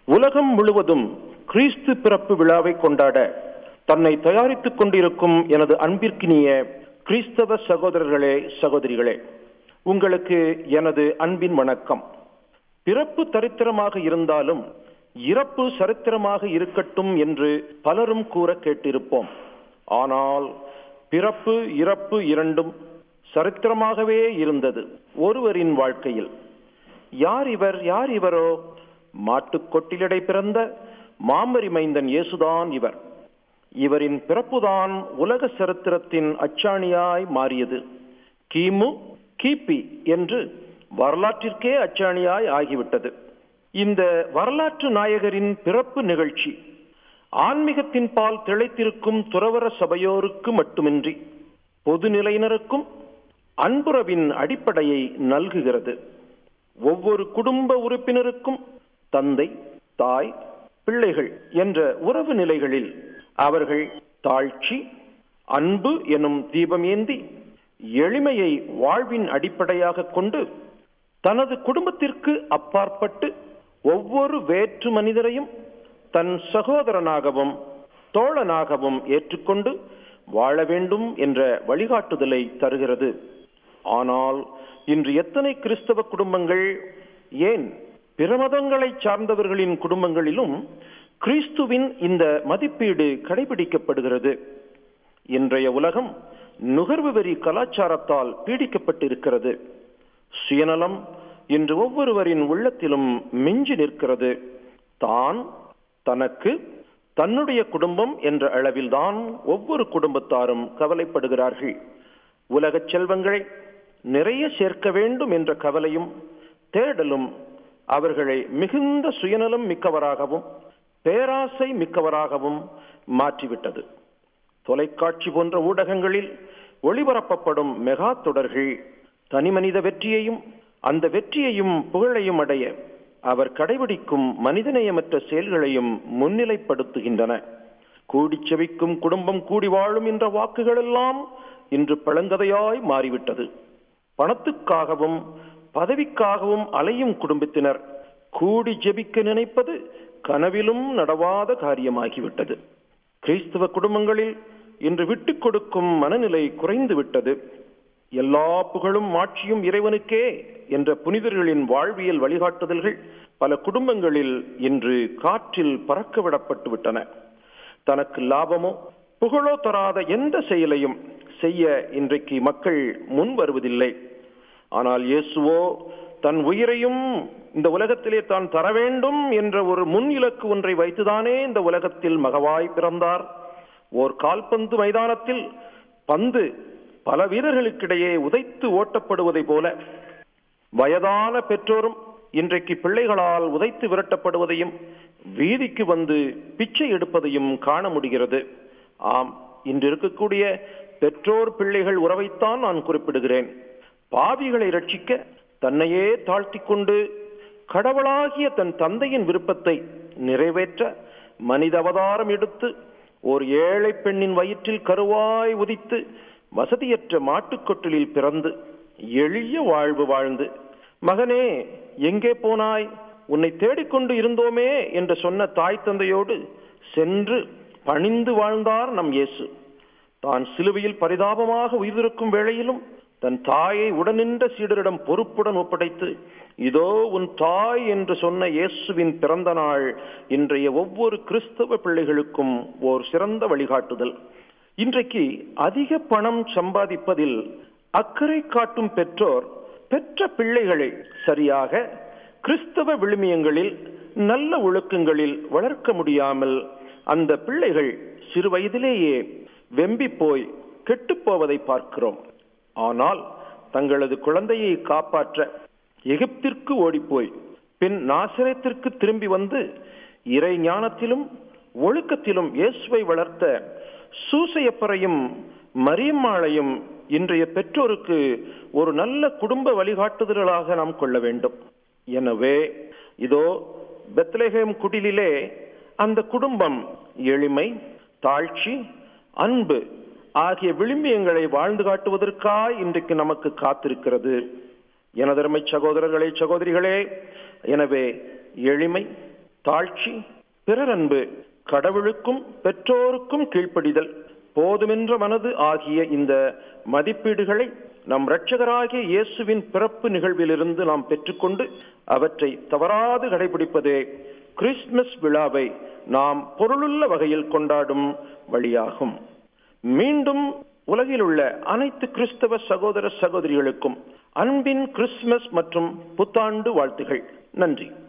உலகம் முழுவதும் கிறிஸ்து பிறப்பு விழாவை கொண்டாட தன்னை தயாரித்துக் கொண்டிருக்கும் எனது அன்பிற்கினிய கிறிஸ்தவ சகோதரர்களே சகோதரிகளே உங்களுக்கு எனது அன்பின் வணக்கம் பிறப்பு தரித்திரமாக இருந்தாலும் இறப்பு சரித்திரமாக இருக்கட்டும் என்று பலரும் கூற கேட்டிருப்போம் ஆனால் பிறப்பு இறப்பு இரண்டும் சரித்திரமாகவே இருந்தது ஒருவரின் வாழ்க்கையில் யார் இவர் யார் இவரோ மாட்டுக் கொட்டிலிடை பிறந்த மாமரி மைந்தன் இயேசுதான் இவர் இவரின் பிறப்புதான் உலக சரித்திரத்தின் அச்சாணியாய் மாறியது கிமு கிபி என்று வரலாற்றிற்கே அச்சாணியாய் ஆகிவிட்டது இந்த வரலாற்று நாயகரின் பிறப்பு நிகழ்ச்சி ஆன்மீகத்தின் பால் திளைத்திருக்கும் துறவர சபையோருக்கு மட்டுமின்றி பொதுநிலையினருக்கும் அன்புறவின் அடிப்படையை நல்குகிறது ஒவ்வொரு குடும்ப உறுப்பினருக்கும் தந்தை தாய் பிள்ளைகள் என்ற உறவு நிலைகளில் அவர்கள் தாழ்ச்சி அன்பு எனும் தீபம் ஏந்தி எளிமையை வாழ்வின் அடிப்படையாக கொண்டு தனது குடும்பத்திற்கு அப்பாற்பட்டு ஒவ்வொரு வேற்று மனிதரையும் தன் சகோதரனாகவும் தோழனாகவும் ஏற்றுக்கொண்டு வாழ வேண்டும் என்ற வழிகாட்டுதலை தருகிறது ஆனால் இன்று எத்தனை கிறிஸ்தவ குடும்பங்கள் ஏன் பிற மதங்களை சார்ந்தவர்களின் குடும்பங்களிலும் கிறிஸ்துவின் இந்த மதிப்பீடு கடைபிடிக்கப்படுகிறது இன்றைய உலகம் நுகர்வு வெறி கலாச்சாரத்தால் பீடிக்கப்பட்டிருக்கிறது சுயநலம் இன்று ஒவ்வொருவரின் உள்ளத்திலும் மிஞ்சி நிற்கிறது தான் தனக்கு தன்னுடைய குடும்பம் என்ற அளவில்தான் ஒவ்வொரு குடும்பத்தாரும் கவலைப்படுகிறார்கள் உலகச் செல்வங்களை நிறைய சேர்க்க வேண்டும் என்ற கவலையும் தேடலும் அவர்களை மிகுந்த சுயநலம் மிக்கவராகவும் பேராசை மிக்கவராகவும் மாற்றிவிட்டது தொலைக்காட்சி போன்ற ஊடகங்களில் ஒளிபரப்பப்படும் மெகா தொடர்கள் தனிமனித வெற்றியையும் அந்த வெற்றியையும் புகழையும் அடைய அவர் கடைபிடிக்கும் மனிதநேயமற்ற செயல்களையும் முன்னிலைப்படுத்துகின்றன கூடி செவிக்கும் குடும்பம் கூடி வாழும் என்ற வாக்குகளெல்லாம் இன்று பழங்கதையாய் மாறிவிட்டது பணத்துக்காகவும் பதவிக்காகவும் அலையும் குடும்பத்தினர் கூடி ஜெபிக்க நினைப்பது கனவிலும் நடவாத காரியமாகிவிட்டது கிறிஸ்தவ குடும்பங்களில் இன்று விட்டுக் கொடுக்கும் மனநிலை குறைந்து விட்டது எல்லா புகழும் மாட்சியும் இறைவனுக்கே என்ற புனிதர்களின் வாழ்வியல் வழிகாட்டுதல்கள் பல குடும்பங்களில் இன்று காற்றில் பறக்க விடப்பட்டு விட்டன தனக்கு லாபமோ புகழோ தராத எந்த செயலையும் செய்ய இன்றைக்கு மக்கள் முன் வருவதில்லை ஆனால் இயேசுவோ தன் உயிரையும் இந்த உலகத்திலே தான் தர வேண்டும் என்ற ஒரு முன் இலக்கு ஒன்றை வைத்துதானே இந்த உலகத்தில் மகவாய் பிறந்தார் ஓர் கால்பந்து மைதானத்தில் பந்து பல வீரர்களுக்கிடையே உதைத்து ஓட்டப்படுவதை போல வயதான பெற்றோரும் இன்றைக்கு பிள்ளைகளால் உதைத்து விரட்டப்படுவதையும் வீதிக்கு வந்து பிச்சை எடுப்பதையும் காண முடிகிறது ஆம் இன்று இருக்கக்கூடிய பெற்றோர் பிள்ளைகள் உறவைத்தான் நான் குறிப்பிடுகிறேன் பாவிகளை ரட்சிக்க தன்னையே தாழ்த்தி கொண்டு கடவுளாகிய தன் தந்தையின் விருப்பத்தை நிறைவேற்ற மனித அவதாரம் எடுத்து ஓர் ஏழை பெண்ணின் வயிற்றில் கருவாய் உதித்து வசதியற்ற மாட்டுக்கொட்டிலில் பிறந்து எளிய வாழ்வு வாழ்ந்து மகனே எங்கே போனாய் உன்னை தேடிக்கொண்டு இருந்தோமே என்று சொன்ன தாய் தந்தையோடு சென்று பணிந்து வாழ்ந்தார் நம் இயேசு தான் சிலுவையில் பரிதாபமாக உயிர்ந்திருக்கும் வேளையிலும் தன் தாயை உடனின்ற சீடரிடம் பொறுப்புடன் ஒப்படைத்து இதோ உன் தாய் என்று சொன்ன இயேசுவின் பிறந்த நாள் இன்றைய ஒவ்வொரு கிறிஸ்தவ பிள்ளைகளுக்கும் ஓர் சிறந்த வழிகாட்டுதல் இன்றைக்கு அதிக பணம் சம்பாதிப்பதில் அக்கறை காட்டும் பெற்றோர் பெற்ற பிள்ளைகளை சரியாக கிறிஸ்தவ விழுமியங்களில் நல்ல ஒழுக்கங்களில் வளர்க்க முடியாமல் அந்த பிள்ளைகள் சிறு வயதிலேயே வெம்பி போய் கெட்டுப்போவதை பார்க்கிறோம் ஆனால் தங்களது குழந்தையை காப்பாற்ற எகிப்திற்கு ஓடிப்போய் பின் நாசிரத்திற்கு திரும்பி வந்து இறை ஞானத்திலும் ஒழுக்கத்திலும் இயேசுவை வளர்த்த சூசையப்பரையும் மரியம்மாளையும் இன்றைய பெற்றோருக்கு ஒரு நல்ல குடும்ப வழிகாட்டுதல்களாக நாம் கொள்ள வேண்டும் எனவே இதோ பெத்லஹேம் குடிலிலே அந்த குடும்பம் எளிமை தாழ்ச்சி அன்பு ஆகிய விளிம்பியங்களை வாழ்ந்து காட்டுவதற்காய் இன்றைக்கு நமக்கு காத்திருக்கிறது எனதருமை சகோதரர்களே சகோதரிகளே எனவே எளிமை தாழ்ச்சி பிறர் அன்பு கடவுளுக்கும் பெற்றோருக்கும் கீழ்ப்படிதல் போதுமென்ற மனது ஆகிய இந்த மதிப்பீடுகளை நம் இரட்சகராகிய இயேசுவின் பிறப்பு நிகழ்விலிருந்து நாம் பெற்றுக்கொண்டு அவற்றை தவறாது கடைபிடிப்பதே கிறிஸ்துமஸ் விழாவை நாம் பொருளுள்ள வகையில் கொண்டாடும் வழியாகும் மீண்டும் உலகில் உள்ள அனைத்து கிறிஸ்தவ சகோதர சகோதரிகளுக்கும் அன்பின் கிறிஸ்துமஸ் மற்றும் புத்தாண்டு வாழ்த்துகள் நன்றி